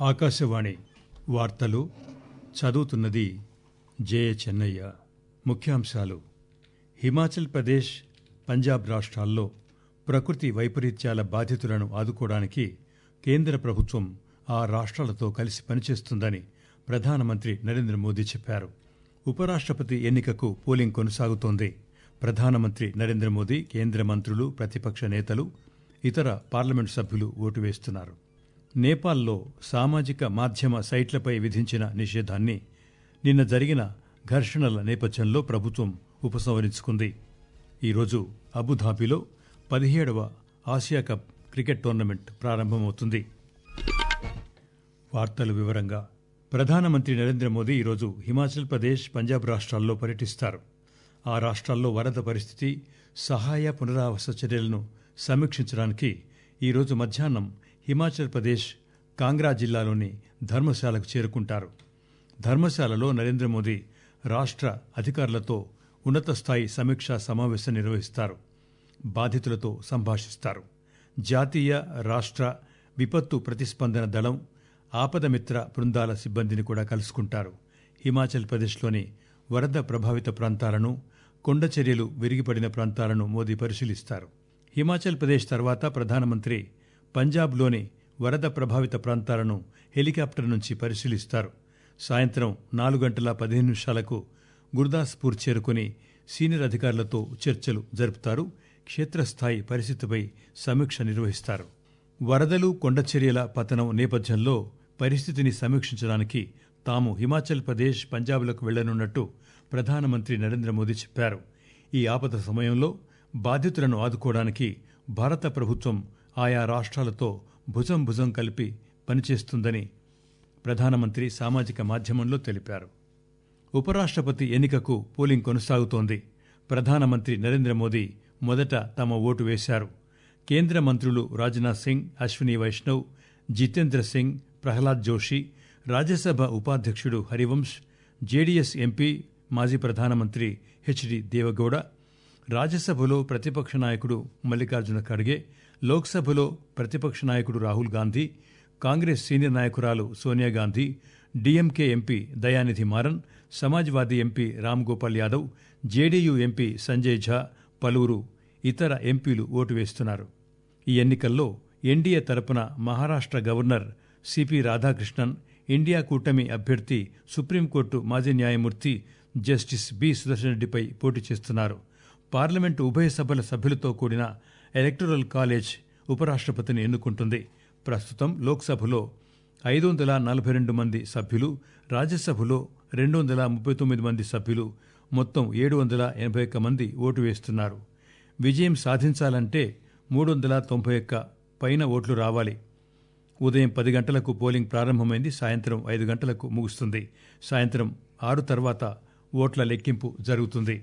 ఆకాశవాణి వార్తలు చదువుతున్నది జే చెన్నయ్య ముఖ్యాంశాలు హిమాచల్ ప్రదేశ్ పంజాబ్ రాష్ట్రాల్లో ప్రకృతి వైపరీత్యాల బాధితులను ఆదుకోవడానికి కేంద్ర ప్రభుత్వం ఆ రాష్ట్రాలతో కలిసి పనిచేస్తుందని ప్రధానమంత్రి నరేంద్ర మోదీ చెప్పారు ఉపరాష్ట్రపతి ఎన్నికకు పోలింగ్ కొనసాగుతోంది ప్రధానమంత్రి నరేంద్ర మోదీ కేంద్ర మంత్రులు ప్రతిపక్ష నేతలు ఇతర పార్లమెంటు సభ్యులు ఓటు వేస్తున్నారు నేపాల్లో సామాజిక మాధ్యమ సైట్లపై విధించిన నిషేధాన్ని నిన్న జరిగిన ఘర్షణల నేపథ్యంలో ప్రభుత్వం ఉపసంహరించుకుంది ఈరోజు అబుధాబిలో పదిహేడవ ఆసియా కప్ క్రికెట్ టోర్నమెంట్ ప్రారంభమవుతుంది వార్తలు వివరంగా ప్రధానమంత్రి నరేంద్ర మోదీ ఈరోజు హిమాచల్ ప్రదేశ్ పంజాబ్ రాష్ట్రాల్లో పర్యటిస్తారు ఆ రాష్ట్రాల్లో వరద పరిస్థితి సహాయ పునరావాస చర్యలను సమీక్షించడానికి ఈరోజు మధ్యాహ్నం హిమాచల్ ప్రదేశ్ కాంగ్రా జిల్లాలోని ధర్మశాలకు చేరుకుంటారు ధర్మశాలలో నరేంద్ర మోదీ రాష్ట్ర అధికారులతో ఉన్నత స్థాయి సమీక్షా సమావేశం నిర్వహిస్తారు బాధితులతో సంభాషిస్తారు జాతీయ రాష్ట్ర విపత్తు ప్రతిస్పందన దళం ఆపదమిత్ర బృందాల సిబ్బందిని కూడా కలుసుకుంటారు హిమాచల్ ప్రదేశ్లోని వరద ప్రభావిత ప్రాంతాలను కొండ చర్యలు విరిగిపడిన ప్రాంతాలను మోదీ పరిశీలిస్తారు హిమాచల్ ప్రదేశ్ తర్వాత ప్రధానమంత్రి పంజాబ్లోని వరద ప్రభావిత ప్రాంతాలను హెలికాప్టర్ నుంచి పరిశీలిస్తారు సాయంత్రం నాలుగు గంటల పదిహేను నిమిషాలకు గుర్దాస్పూర్ చేరుకుని సీనియర్ అధికారులతో చర్చలు జరుపుతారు క్షేత్రస్థాయి పరిస్థితిపై సమీక్ష నిర్వహిస్తారు వరదలు కొండచర్యల పతనం నేపథ్యంలో పరిస్థితిని సమీక్షించడానికి తాము హిమాచల్ ప్రదేశ్ పంజాబ్లకు వెళ్లనున్నట్టు ప్రధానమంత్రి నరేంద్ర మోదీ చెప్పారు ఈ ఆపద సమయంలో బాధితులను ఆదుకోవడానికి భారత ప్రభుత్వం ఆయా రాష్ట్రాలతో భుజం భుజం కలిపి పనిచేస్తుందని ప్రధానమంత్రి సామాజిక మాధ్యమంలో తెలిపారు ఉపరాష్ట్రపతి ఎన్నికకు పోలింగ్ కొనసాగుతోంది ప్రధానమంత్రి నరేంద్ర మోదీ మొదట తమ ఓటు వేశారు కేంద్ర మంత్రులు రాజ్నాథ్ సింగ్ అశ్విని వైష్ణవ్ జితేంద్ర సింగ్ ప్రహ్లాద్ జోషి రాజ్యసభ ఉపాధ్యక్షుడు హరివంశ్ జేడీఎస్ ఎంపీ మాజీ ప్రధానమంత్రి హెచ్డి దేవగౌడ రాజ్యసభలో ప్రతిపక్ష నాయకుడు మల్లికార్జున ఖర్గే లోక్సభలో ప్రతిపక్ష నాయకుడు రాహుల్ గాంధీ కాంగ్రెస్ సీనియర్ నాయకురాలు Sonia Gandhi D M K M P Dayanidhi Maran Samajwadi M P Ram Gopal Yadav J D U M P Sanjay Jha పలువురు ఇతర ఎంపీలు ఓటు వేస్తున్నారు ఈ ఎన్నికల్లో ఎన్డీఏ తరపున Maharashtra governor C P Radhakrishnan India కూటమి అభ్యర్థి సుప్రీంకోర్టు మాజీ న్యాయమూర్తి జస్టిస్ బి సుదర్శన్ రెడ్డిపై పోటీ చేస్తున్నారు పార్లమెంటు ఉభయ సభల సభ్యులతో కూడిన ఎలక్టోరల్ కాలేజ్ ఉపరాష్ట్రపతిని ఎన్నుకుంటుంది ప్రస్తుతం లోక్సభలో ఐదు వందల నలభై రెండు మంది సభ్యులు రాజ్యసభలో రెండు వందల ముప్పై తొమ్మిది మంది సభ్యులు మొత్తం ఏడు వందల ఎనభై ఒక్క మంది ఓటు వేస్తున్నారు విజయం సాధించాలంటే మూడు వందల తొంభై ఒక్క పైన ఓట్లు రావాలి ఉదయం పది గంటలకు పోలింగ్ ప్రారంభమైంది సాయంత్రం ఐదు గంటలకు ముగుస్తుంది సాయంత్రం ఆరు తర్వాత ఓట్ల లెక్కింపు జరుగుతుంది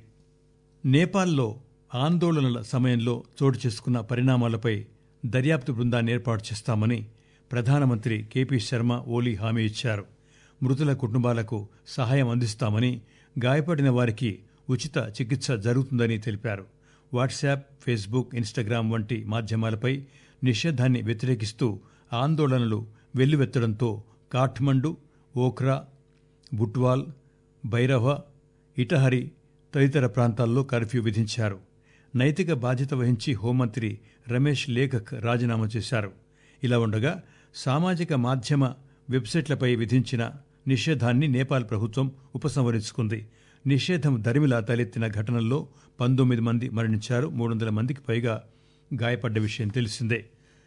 నేపాల్లో ఆందోళనల సమయంలో చోటు చేసుకున్న పరిణామాలపై దర్యాప్తు బృందాన్ని ఏర్పాటు చేస్తామని ప్రధానమంత్రి కేపీ శర్మ ఓలీ హామీ ఇచ్చారు మృతుల కుటుంబాలకు సహాయం అందిస్తామని గాయపడిన వారికి ఉచిత చికిత్స జరుగుతుందని తెలిపారు వాట్సాప్ ఫేస్బుక్ ఇన్స్టాగ్రామ్ వంటి మాధ్యమాలపై నిషేధాన్ని వ్యతిరేకిస్తూ ఆందోళనలు వెల్లువెత్తడంతో కాఠ్మండు ఓఖ్రా బుట్వాల్ భైరవ ఇటహరి తదితర ప్రాంతాల్లో కర్ఫ్యూ విధించారు నైతిక బాధ్యత వహించి హోంమంత్రి రమేష్ లేఖక్ రాజీనామా చేశారు ఇలా ఉండగా సామాజిక మాధ్యమ వెబ్సైట్లపై విధించిన నిషేధాన్ని నేపాల్ ప్రభుత్వం ఉపసంహరించుకుంది నిషేధం దరిమిలా తలెత్తిన ఘటనల్లో పంతొమ్మిది మంది మరణించారు మూడు వందల మందికి పైగా గాయపడ్డ విషయం తెలిసిందే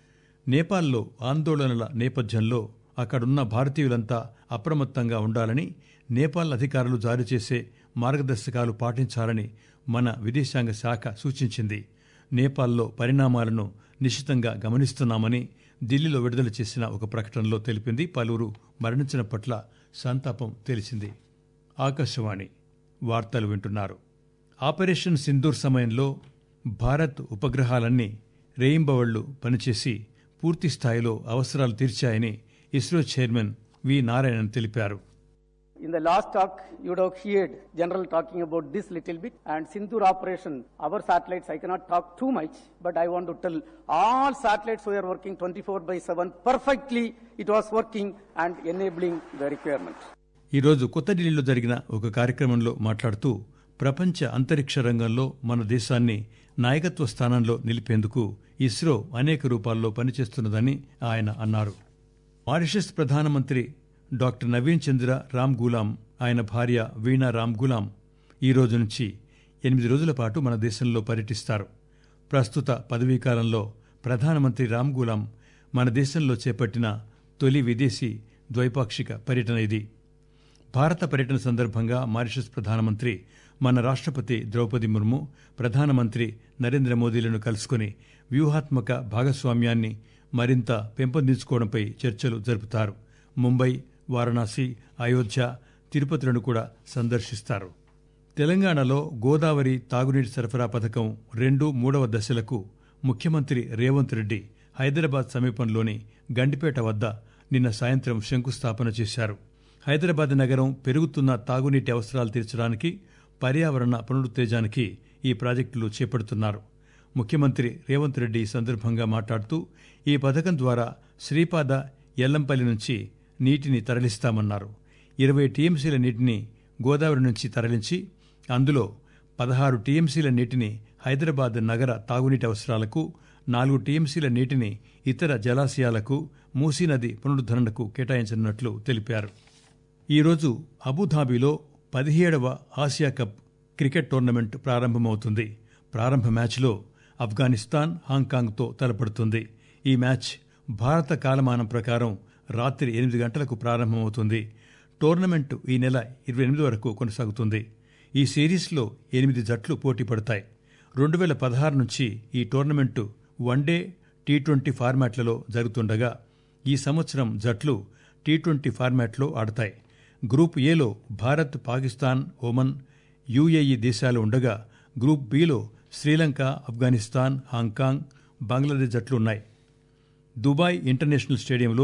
నేపాల్లో ఆందోళనల నేపథ్యంలో అక్కడున్న భారతీయులంతా అప్రమత్తంగా ఉండాలని నేపాల్ అధికారులు జారీ చేసే మార్గదర్శకాలు పాటించాలని మన విదేశాంగ శాఖ సూచించింది నేపాల్లో పరిణామాలను నిశితంగా గమనిస్తున్నామని ఢిల్లీలో విడుదల చేసిన ఒక ప్రకటనలో తెలిపింది పలువురు మరణించిన పట్ల సంతాపం తెలిసింది ఆకాశవాణి వార్తలు వింటున్నారు ఆపరేషన్ సింధూర్ సమయంలో భారత్ ఉపగ్రహాలన్నీ రేయింబవళ్లు పనిచేసి పూర్తి స్థాయిలో అవసరాలు తీర్చాయని ఇస్రో చైర్మన్ వి నారాయణన్ తెలిపారు In the last talk, you would have heard General talking about this little bit. And Sindur operation, our satellites, I cannot talk too much, but I want to tell all satellites were working 24 by 7 perfectly. It was working and enabling the requirement. ఈరోజు కొత్త ఢిల్లీలో జరిగిన ఒక కార్యక్రమంలో మాట్లాడుతూ ప్రపంచ అంతరిక్ష రంగంలో మన దేశాన్ని నాయకత్వ స్థానంలో నిలిపేందుకు ఇస్రో అనేక రూపాల్లో పనిచేస్తున్నదని ఆయన అన్నారు మారిషస్ ప్రధానమంత్రి డాక్టర్ నవీన్ చంద్ర రామ్ గులాం ఆయన భార్య వీణా రామ్ గులాం ఈ రోజు నుంచి ఎనిమిది రోజుల పాటు మన దేశంలో పర్యటిస్తారు ప్రస్తుత పదవీకాలంలో ప్రధానమంత్రి రామ్ గులాం మన దేశంలో చేపట్టిన తొలి విదేశీ ద్వైపాక్షిక పర్యటన ఇది భారత పర్యటన సందర్భంగా మారిషస్ ప్రధానమంత్రి మన రాష్ట్రపతి ద్రౌపది ముర్ము ప్రధానమంత్రి నరేంద్ర మోదీలను కలుసుకుని వ్యూహాత్మక భాగస్వామ్యాన్ని మరింత పెంపొందించుకోవడంపై చర్చలు జరుపుతారు ముంబై వారణాసి అయోధ్య తిరుపతిలను కూడా సందర్శిస్తారు తెలంగాణలో గోదావరి తాగునీటి సరఫరా పథకం రెండు మూడవ దశలకు ముఖ్యమంత్రి రేవంత్ రెడ్డి హైదరాబాద్ సమీపంలోని గండిపేట వద్ద నిన్న సాయంత్రం శంకుస్థాపన చేశారు హైదరాబాద్ నగరం పెరుగుతున్న తాగునీటి అవసరాలు తీర్చడానికి పర్యావరణ పునరుత్తేజానికి ఈ ప్రాజెక్టులు చేపడుతున్నారు ముఖ్యమంత్రి రేవంత్ రెడ్డి ఈ సందర్భంగా మాట్లాడుతూ ఈ పథకం ద్వారా శ్రీపాద ఎల్లంపల్లి నుంచి నీటిని తరలిస్తామన్నారు ఇరవై టీఎంసీల నీటిని గోదావరి నుంచి తరలించి అందులో పదహారు టీఎంసీల నీటిని హైదరాబాద్ నగర తాగునీటి అవసరాలకు నాలుగు టీఎంసీల నీటిని ఇతర జలాశయాలకు మూసీ నది పునరుద్ధరణకు కేటాయించనున్నట్లు తెలిపారు ఈరోజు అబుధాబిలో పదిహేడవ ఆసియా కప్ క్రికెట్ టోర్నమెంట్ ప్రారంభమవుతుంది ప్రారంభ మ్యాచ్లో ఆఫ్ఘనిస్తాన్ హాంకాంగ్తో తలపడుతుంది ఈ మ్యాచ్ భారత కాలమానం ప్రకారం రాత్రి ఎనిమిది గంటలకు ప్రారంభమవుతుంది టోర్నమెంట్ ఈ నెల ఇరవై ఎనిమిది వరకు కొనసాగుతుంది ఈ సిరీస్లో ఎనిమిది జట్లు పోటీ పడతాయి రెండు వేల పదహారు నుంచి ఈ టోర్నమెంటు వన్డే టీ ట్వంటీ ఫార్మాట్లలో జరుగుతుండగా ఈ సంవత్సరం జట్లు టీ ట్వంటీ ఫార్మాట్లో ఆడతాయి గ్రూప్ ఏలో భారత్ పాకిస్తాన్ ఒమన్ యుఏఈ దేశాలు ఉండగా గ్రూప్ బిలో శ్రీలంక ఆఫ్ఘనిస్తాన్ హాంకాంగ్ బంగ్లాదేశ్ జట్లు ఉన్నాయి దుబాయ్ ఇంటర్నేషనల్ స్టేడియంలో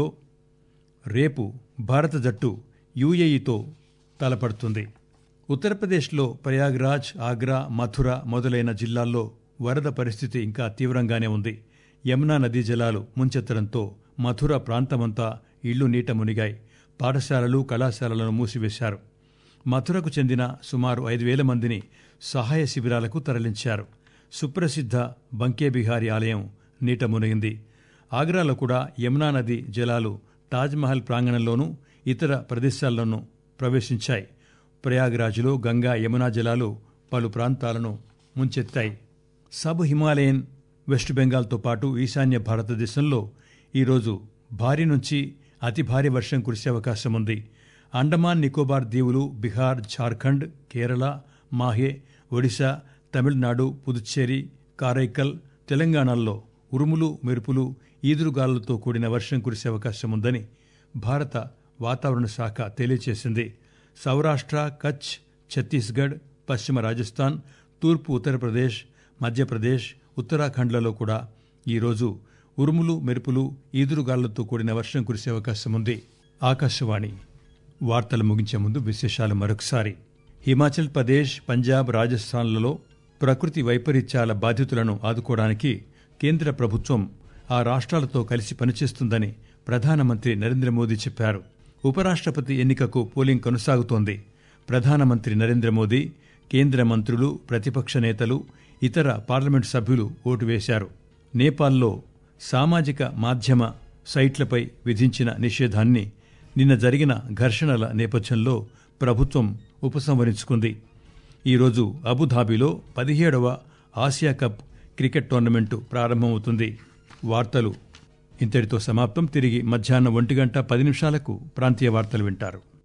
రేపు భారత జట్టు యుఏఈతో తలపడుతుంది ఉత్తరప్రదేశ్లో ప్రయాగ్రాజ్ ఆగ్రా మథుర మొదలైన జిల్లాల్లో వరద పరిస్థితి ఇంకా తీవ్రంగానే ఉంది యమునా నదీ జలాలు ముంచెత్తడంతో మథుర ప్రాంతమంతా ఇళ్లు నీట మునిగాయి పాఠశాలలు కళాశాలలను మూసివేశారు మథురకు చెందిన సుమారు ఐదు వేల మందిని సహాయ శిబిరాలకు తరలించారు సుప్రసిద్ధ బంకేబిహారీ ఆలయం నీట మునిగింది ఆగ్రాలో కూడా యమునా నది జలాలు తాజ్మహల్ ప్రాంగణంలోనూ ఇతర ప్రదేశాల్లోనూ ప్రవేశించాయి ప్రయాగ్రాజ్లో గంగా యమునా జలాలు పలు ప్రాంతాలను ముంచెత్తాయి సబ్ హిమాలయన్ వెస్ట్ బెంగాల్తో పాటు ఈశాన్య భారతదేశంలో ఈరోజు భారీ నుంచి అతి భారీ వర్షం కురిసే అవకాశం ఉంది అండమాన్ నికోబార్ దీవులు బీహార్ ఝార్ఖండ్ కేరళ మాహే ఒడిశా తమిళనాడు పుదుచ్చేరి కారైకల్ తెలంగాణల్లో ఉరుములు మెరుపులు ఈదురుగాలులతో కూడిన వర్షం కురిసే అవకాశం ఉందని భారత వాతావరణ శాఖ తెలియజేసింది సౌరాష్ట్ర కచ్ ఛత్తీస్గఢ్ పశ్చిమ రాజస్థాన్ తూర్పు ఉత్తరప్రదేశ్ మధ్యప్రదేశ్ ఉత్తరాఖండ్లలో కూడా ఈరోజు ఉరుములు మెరుపులు ఈదురుగాలులతో కూడిన వర్షం కురిసే అవకాశం ఉంది ఆకాశవాణి వార్తలు ముగించే ముందు విశేషాలు మరొకసారి హిమాచల్ ప్రదేశ్ పంజాబ్ రాజస్థాన్లలో ప్రకృతి వైపరీత్యాల బాధితులను ఆదుకోవడానికి కేంద్ర ప్రభుత్వం ఆ రాష్ట్రాలతో కలిసి పనిచేస్తుందని ప్రధానమంత్రి నరేంద్ర మోదీ చెప్పారు ఉపరాష్ట్రపతి ఎన్నికకు పోలింగ్ కొనసాగుతోంది ప్రధానమంత్రి నరేంద్ర మోదీ కేంద్ర మంత్రులు ప్రతిపక్ష నేతలు ఇతర పార్లమెంట్ సభ్యులు ఓటు వేశారు నేపాల్లో సామాజిక మాధ్యమ సైట్లపై విధించిన నిషేధాన్ని నిన్న జరిగిన ఘర్షణల నేపథ్యంలో ప్రభుత్వం ఉపసంహరించుకుంది ఈరోజు అబుధాబిలో పదిహేడవ ఆసియా కప్ క్రికెట్ టోర్నమెంటు ప్రారంభమవుతుంది వార్తలు ఇంతటితో సమాప్తం తిరిగి మధ్యాహ్నం ఒంటి గంట పది నిమిషాలకు ప్రాంతీయ వార్తలు వింటారు